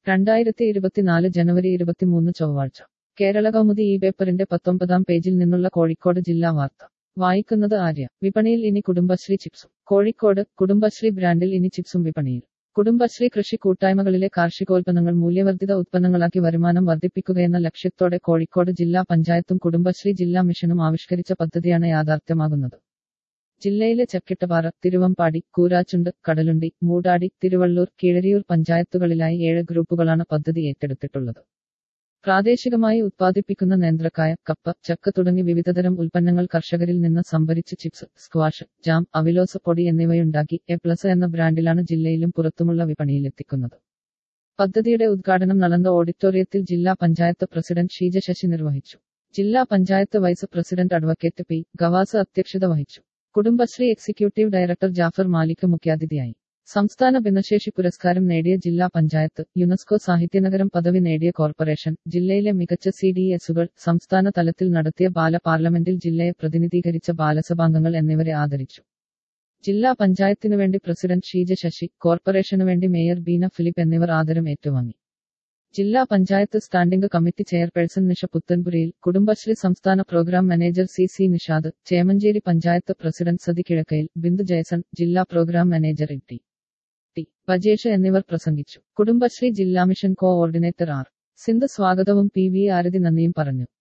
രണ്ടായിരത്തി ഇരുപത്തിനാല് ജനുവരി ഇരുപത്തിമൂന്ന് ചൊവ്വാഴ്ച കേരള കൗമുദി ഈ പേപ്പറിന്റെ പത്തൊമ്പതാം പേജിൽ നിന്നുള്ള കോഴിക്കോട് ജില്ലാ വാർത്ത വായിക്കുന്നത് ആര്യ വിപണിയിൽ ഇനി കുടുംബശ്രീ ചിപ്സും കോഴിക്കോട് കുടുംബശ്രീ ബ്രാൻഡിൽ ഇനി ചിപ്സും വിപണിയിൽ കുടുംബശ്രീ കൃഷി കൂട്ടായ്മകളിലെ കാർഷികോൽപ്പന്നങ്ങൾ മൂല്യവർദ്ധിത ഉത്പന്നങ്ങളാക്കി വരുമാനം വർദ്ധിപ്പിക്കുകയെന്ന ലക്ഷ്യത്തോടെ കോഴിക്കോട് ജില്ലാ പഞ്ചായത്തും കുടുംബശ്രീ ജില്ലാ മിഷനും ആവിഷ്കരിച്ച പദ്ധതിയാണ് യാഥാർത്ഥ്യമാകുന്നത് ജില്ലയിലെ ചക്കിട്ടപ്പാറ തിരുവമ്പാടി കൂരാച്ചുണ്ട് കടലുണ്ടി മൂടാടി തിരുവള്ളൂർ കീഴരിയൂർ പഞ്ചായത്തുകളിലായി ഏഴ് ഗ്രൂപ്പുകളാണ് പദ്ധതി ഏറ്റെടുത്തിട്ടുള്ളത് പ്രാദേശികമായി ഉത്പാദിപ്പിക്കുന്ന നേന്ത്രക്കായ കപ്പ ചക്ക തുടങ്ങി വിവിധതരം ഉൽപ്പന്നങ്ങൾ കർഷകരിൽ നിന്ന് സംഭരിച്ച് ചിപ്സ് സ്ക്വാഷ് ജാം അവിലോസ പൊടി എന്നിവയുണ്ടാക്കി എ പ്ലസ് എന്ന ബ്രാൻഡിലാണ് ജില്ലയിലും പുറത്തുമുള്ള വിപണിയിലെത്തിക്കുന്നത് പദ്ധതിയുടെ ഉദ്ഘാടനം നടന്ന ഓഡിറ്റോറിയത്തിൽ ജില്ലാ പഞ്ചായത്ത് പ്രസിഡന്റ് ഷീജ ശശി നിർവഹിച്ചു ജില്ലാ panchayat vice president advocate P Gavas അധ്യക്ഷത വഹിച്ചു കുടുംബശ്രീ എക്സിക്യൂട്ടീവ് ഡയറക്ടർ ജാഫർ മാലിക് മുഖ്യാതിഥിയായി സംസ്ഥാന ഭിന്നശേഷി പുരസ്കാരം നേടിയ ജില്ലാ പഞ്ചായത്ത് യുനെസ്കോ സാഹിത്യനഗരം പദവി നേടിയ കോർപ്പറേഷൻ ജില്ലയിലെ മികച്ച സി ഡി എസുകൾ സംസ്ഥാന തലത്തിൽ നടത്തിയ ബാല പാർലമെന്റിൽ ജില്ലയെ പ്രതിനിധീകരിച്ച ബാലസഭാംഗങ്ങൾ എന്നിവരെ ആദരിച്ചു ജില്ലാ പഞ്ചായത്തിനു വേണ്ടി പ്രസിഡന്റ് ഷീജ ശശി കോർപ്പറേഷനു വേണ്ടി മേയർ ബീന ഫിലിപ്പ് എന്നിവർ ആദരം ഏറ്റുവാങ്ങി ജില്ലാ panchayat standing committee chairperson Nisha Puthanpurayil Kudumbashree സംസ്ഥാന programme manager C C Nishad Chemancheri panchayat president Sathi Kizhakkayil Bindu Jayson ജില്ലാ programme manager T T Bajesh എന്നിവർ പ്രസംഗിച്ചു കുടുംബശ്രീ ജില്ലാ മിഷൻ കോഓർഡിനേറ്റർ ആർ സിന്ധ് സ്വാഗതവും പി വി ആരതി നന്ദിയും പറഞ്ഞു